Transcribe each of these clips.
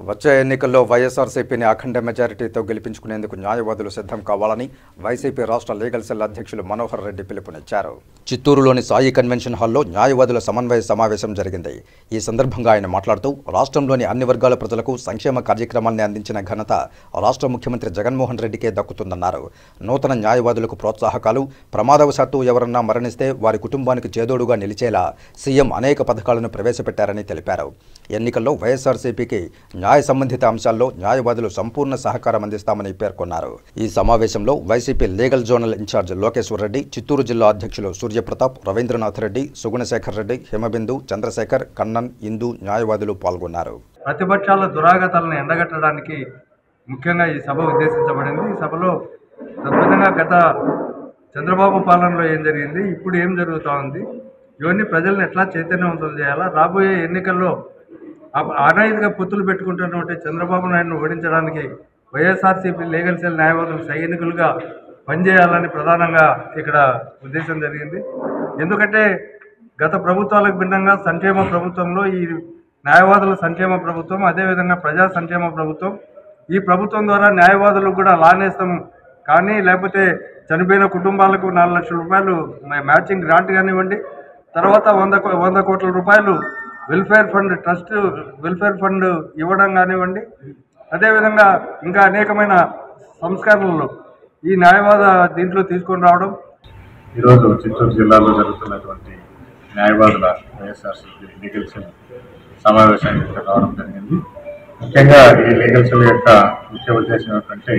వచ్చే ఎన్నికల్లో వైఎస్ఆర్సీపీని అఖండ మెజారిటీతో గెలిపించుకునేందుకు న్యాయవాదులు సిద్ధం కావాలని వైసీపీ రాష్ట్ర లీగల్ సెల్ అధ్యక్షులు మనోహర్ రెడ్డి పిలుపునిచ్చారు చిత్తూరులోని సాయి కన్వెన్షన్ హాల్లో న్యాయవాదుల సమన్వయ సమావేశం జరిగింది ఈ సందర్భంగా ఆయన మాట్లాడుతూ రాష్ట్రంలోని అన్ని వర్గాల ప్రజలకు సంక్షేమ కార్యక్రమాల్ని అందించిన ఘనత రాష్ట్ర ముఖ్యమంత్రి జగన్మోహన్ రెడ్డికే దక్కుతుందన్నారు నూతన న్యాయవాదులకు ప్రోత్సాహకాలు ప్రమాదవశాత్తు ఎవరన్నా మరణిస్తే వారి కుటుంబానికి చేదోడుగా నిలిచేలా సీఎం అనేక పథకాలను ప్రవేశపెట్టారని తెలిపారు ఎన్నికల్లో వైఎస్ఆర్సీపీకి న్యాయ సంబంధిత అంశాల్లో న్యాయవాదులు సంపూర్ణ సహకారం అందిస్తామని పేర్కొన్నారు ఈ సమావేశంలో YCP legal zonal incharge Lokeshwar Reddy Chittoor జిల్లా అధ్యక్షులు సూర్యప్రతాప్ రవీంద్రనాథ్ రెడ్డి సుగుణశేఖర్ రెడ్డి హిమబిందు చంద్రశేఖర్ కన్నన్ ఇందు న్యాయవాదులు పాల్గొన్నారు ప్రతిపక్షాల దురాగతాలను ఎండగట్టడానికి ముఖ్యంగా ఈ సభ ఉద్దేశించబడింది ఈ సభలో తద్విధంగా గత చంద్రబాబు పాలనలో ఏం జరిగింది ఇప్పుడు ఏం జరుగుతూ ఉంది ఇవన్నీ ప్రజలను ఎట్లా చైతన్యవంతులు చేయాలా రాబోయే ఎన్నికల్లో అప- అనైతిక పొత్తులు పెట్టుకుంటున్నటువంటి చంద్రబాబు నాయుడును ఓడించడానికి వైఎస్ఆర్సీపీ లీగల్ సెల్ న్యాయవాదులు సైనికులుగా పనిచేయాలని ప్రధానంగా ఇక్కడ ఉద్దేశం జరిగింది ఎందుకంటే గత ప్రభుత్వాలకు భిన్నంగా సంక్షేమ ప్రభుత్వంలో ఈ న్యాయవాదుల సంక్షేమ ప్రభుత్వం అదేవిధంగా ప్రజా సంక్షేమ ప్రభుత్వం ఈ ప్రభుత్వం ద్వారా న్యాయవాదులకు కూడా లానేస్తాం కానీ లేకపోతే చనిపోయిన కుటుంబాలకు నాలుగు లక్షల రూపాయలు మ- మ్యాచింగ్ గ్రాంట్ కానివ్వండి తర్వాత వంద కో- వంద కోట్ల రూపాయలు welfare fund trust welfare fund ఇవ్వడం కానివ్వండి అదేవిధంగా ఇంకా అనేకమైన సంస్కరణలు ఈ న్యాయవాద దీంట్లో తీసుకొని రావడం ఈరోజు చిత్తూరు జిల్లాలో జరుగుతున్నటువంటి న్యాయవాదుల వైఎస్ఆర్సీపీ లీగల్ సెల్ సమావేశానికి ఇక్కడ రావడం జరిగింది ముఖ్యంగా ఈ లీగల్ సెల్ యొక్క ముఖ్య ఉద్దేశం ఏమిటంటే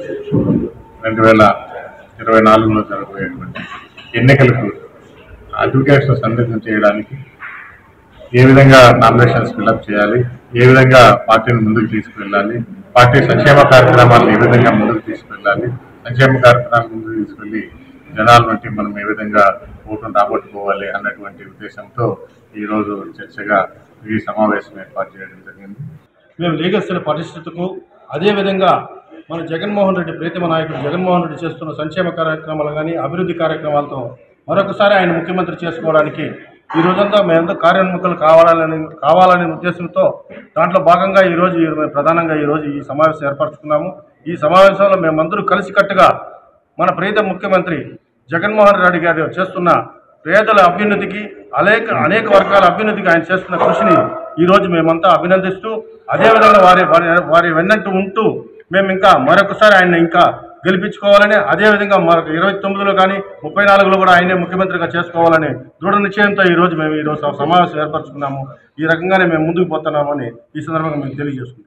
రెండు వేల ఇరవై నాలుగులో జరగబోయేటువంటి ఎన్నికలకు అడ్వకేట్స్ సందిగ్ధం చేయడానికి ఏ విధంగా నామినేషన్స్ ఫిల్అప్ చేయాలి ఏ విధంగా పార్టీని ముందుకు తీసుకువెళ్ళాలి పార్టీ సంక్షేమ కార్యక్రమాలను ఏ విధంగా ముందుకు తీసుకువెళ్ళాలి సంక్షేమ కార్యక్రమాలు ముందుకు తీసుకెళ్ళి జనాల నుండి మనం ఏ విధంగా ఓటును రాబట్టుకోవాలి అన్నటువంటి ఉద్దేశంతో ఈరోజు చర్చగా ఈ సమావేశం ఏర్పాటు చేయడం జరిగింది మేము లీగల్ సెల్ పరిస్థితుకు అదేవిధంగా మన జగన్మోహన్ రెడ్డి ప్రీతమ నాయకుడు జగన్మోహన్ రెడ్డి చేస్తున్న సంక్షేమ కార్యక్రమాలు కానీ అభివృద్ధి కార్యక్రమాలతో మరొకసారి ఆయన ముఖ్యమంత్రి చేసుకోవడానికి ఈ రోజంతా మేమంతా కార్యోన్ముఖులు కావాలని కావాలనే ఉద్దేశంతో దాంట్లో భాగంగా ఈరోజు ఈ- మేము ప్రధానంగా ఈరోజు ఈ సమావేశం ఏర్పరచుకున్నాము ఈ సమావేశంలో మేమందరూ కలిసికట్టుగా మన ప్రీత ముఖ్యమంత్రి జగన్మోహన్ రెడ్డి గారు చేస్తున్న పేదల అభ్యున్నతికి అనేక అనేక వర్గాల అభ్యున్నతికి ఆయన చేస్తున్న కృషిని ఈరోజు మేమంతా అభినందిస్తూ అదేవిధంగా వారి వారి వారి వెన్నంటూ ఉంటూ మేము ఇంకా మరొకసారి ఆయన ఇంకా గెలిపించుకోవాలని అదేవిధంగా మరొక ఇరవై తొమ్మిదిలో కానీ ముప్పై నాలుగులో కూడా ఆయనే ముఖ్యమంత్రిగా చేసుకోవాలని దృఢ నిశ్చయంతో ఈరోజు మేము ఈరోజు సమావేశం ఏర్పరచుకున్నాము ఈ రకంగానే మేము ముందుకు పోతున్నామని ఈ సందర్భంగా మేము తెలియజేసుకుంటాం